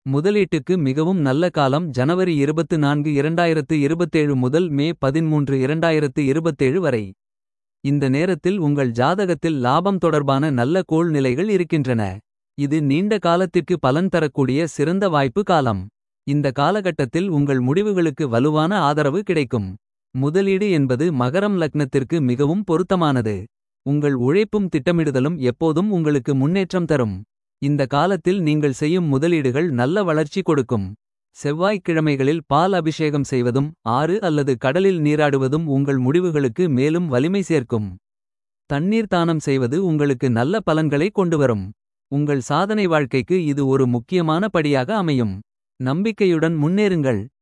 முதலீட்டுக்கு மிகவும் நல்ல காலம் ஜனவரி 24 2027 முதல் மே 13 2027 வரை. இந்த நேரத்தில் உங்கள் ஜாதகத்தில் லாபம் தொடர்பான நல்ல கோள் நிலைகள் இருக்கின்றன. இது நீண்ட காலத்திற்கு பலன் தரக்கூடிய சிறந்த வாய்ப்பு காலம். இந்த காலகட்டத்தில் உங்கள் முடிவுகளுக்கு வலுவான ஆதரவு கிடைக்கும். முதலீடு என்பது மகரம் லக்னத்திற்கு மிகவும் பொருத்தமானது. உங்கள் உழைப்பும் திட்டமிடுதலும் எப்போதும் உங்களுக்கு முன்னேற்றம் தரும். இந்த காலத்தில் நீங்கள் செய்யும் முதலீடுகள் நல்ல வளர்ச்சி கொடுக்கும். செவ்வாய்க்கிழமைகளில் பால் அபிஷேகம் செய்வதும் ஆறு அல்லது கடலில் நீராடுவதும் உங்கள் முடிவுகளுக்கு மேலும் வலிமை சேர்க்கும். தண்ணீர் தானம் செய்வது உங்களுக்கு நல்ல பலன்களை கொண்டுவரும். உங்கள் சாதனை வாழ்க்கைக்கு இது ஒரு முக்கியமான படியாக அமையும். நம்பிக்கையுடன் முன்னேறுங்கள்.